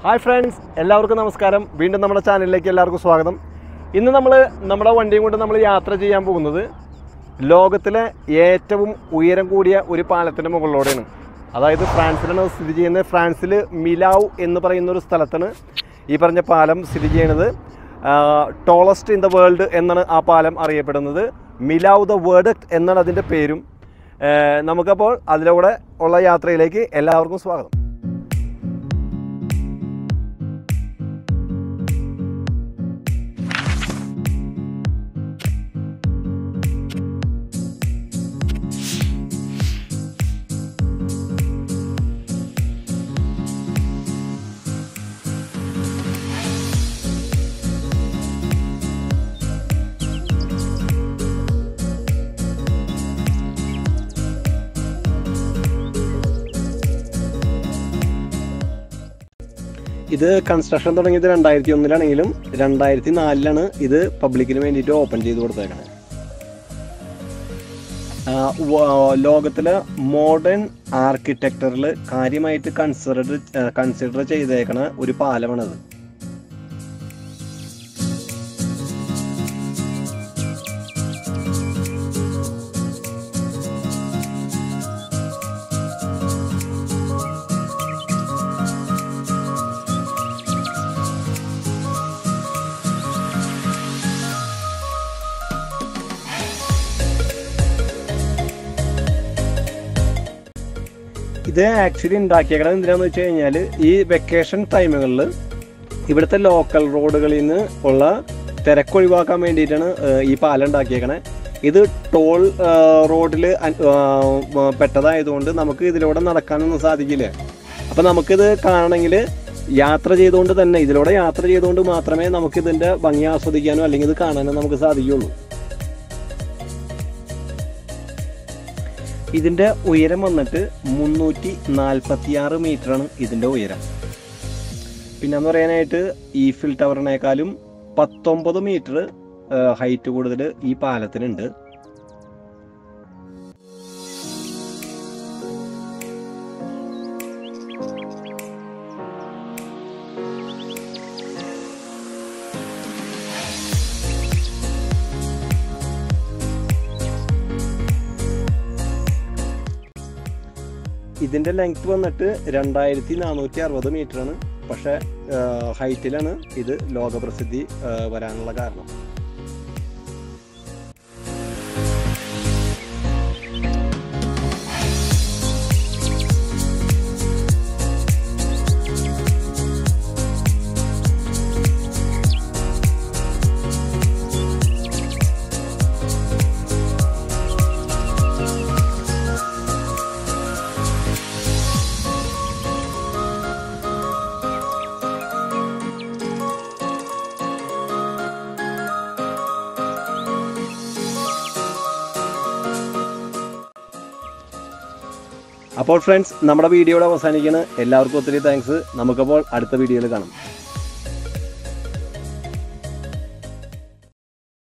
hi friends എല്ലാവർക്കും നമസ്കാരം വീണ്ടും നമ്മുടെ ചാനലിലേക്ക് എല്ലാവർക്കും സ്വാഗതം ഇന്ന് നമ്മൾ നമ്മുടെ വണ്ടിയും കൊണ്ട് നമ്മൾ യാത്ര ചെയ്യാൻ പോകുന്നത് ലോകത്തിലെ ഏറ്റവും ഉയരം കൂടിയ ഒരു പാലത്തിൻ്റെ മുകളിലൂടെയാണ് അതായത് ഫ്രാൻസിലാണ് അത് സ്ഥിതി ചെയ്യുന്നത് ഫ്രാൻസിൽ മിലാവ് എന്ന് പറയുന്ന ഒരു സ്ഥലത്താണ് ഈ പറഞ്ഞ പാലം സ്ഥിതി ചെയ്യുന്നത് ടോളസ്റ്റ് ഇൻ ദ വേൾഡ് എന്നാണ് ആ പാലം അറിയപ്പെടുന്നത് മിലാവ് ദ വേർഡ് എന്നാണ് അതിൻ്റെ പേരും ആ, നമുക്കപ്പോൾ അതിലൂടെ ഉള്ള യാത്രയിലേക്ക് എല്ലാവർക്കും സ്വാഗതം ഇത് കൺസ്ട്രക്ഷൻ തുടങ്ങിയത് രണ്ടായിരത്തി ഒന്നിലാണെങ്കിലും രണ്ടായിരത്തി നാലിലാണ് ഇത് പബ്ലിക്കിന് വേണ്ടിയിട്ട് ഓപ്പൺ ചെയ്ത് കൊടുത്തേക്കണത് ആ, വ- ലോകത്തിലെ മോഡേൺ ആർക്കിടെക്ചറിൽ കാര്യമായിട്ട് കൺസിഡർ കൺസിഡർ ചെയ്തേക്കണ ഒരു പാലമാണത് ഇത് ആക്ച്വലി ഉണ്ടാക്കിയേക്കണത് എന്തിനാന്ന് വെച്ച് കഴിഞ്ഞാൽ ഈ വെക്കേഷൻ ടൈമുകളിൽ ഇവിടുത്തെ ലോക്കൽ റോഡുകളിൽ നിന്ന് ഉള്ള തിരക്കൊഴിവാക്കാൻ വേണ്ടിയിട്ടാണ് ഏഹ്, ഈ പാലം ഉണ്ടാക്കിയേക്കണേ ഇത് ടോൾ റോഡിൽ പെട്ടതായതുകൊണ്ട് നമുക്ക് ഇതിലൂടെ നടക്കാനൊന്നും സാധിക്കില്ല അപ്പം നമുക്കിത് കാണണമെങ്കിൽ യാത്ര ചെയ്തുകൊണ്ട് തന്നെ ഇതിലൂടെ യാത്ര ചെയ്തുകൊണ്ട് മാത്രമേ നമുക്ക് ഇതിൻ്റെ ഭംഗി ആസ്വദിക്കാനോ അല്ലെങ്കിൽ ഇത് കാണാനോ നമുക്ക് സാധിക്കുകയുള്ളൂ ഇതിൻ്റെ ഉയരം വന്നിട്ട് മുന്നൂറ്റി നാൽപ്പത്തി ആറ് മീറ്ററാണ് ഇതിൻ്റെ ഉയരം പിന്നെന്ന് പറയാനായിട്ട് ഈഫിൽ ടവറിനേക്കാളും പത്തൊമ്പത് മീറ്റർ ഹൈറ്റ് കൂടുതൽ ഈ പാലത്തിനുണ്ട് ഇതിൻ്റെ ലെങ്ത് വന്നിട്ട് രണ്ടായിരത്തി നാനൂറ്റി അറുപത് മീറ്ററാണ് പക്ഷേ ഹൈറ്റിലാണ് ഇത് ലോകപ്രസിദ്ധി ആ, വരാനുള്ള കാരണം അപ്പോൾ ഫ്രണ്ട്സ് നമ്മുടെ വീഡിയോയുടെ അവസാനിക്കുന്നത് എല്ലാവർക്കും ഒത്തിരി താങ്ക്സ് നമുക്കപ്പോൾ അടുത്ത വീഡിയോയിൽ കാണാം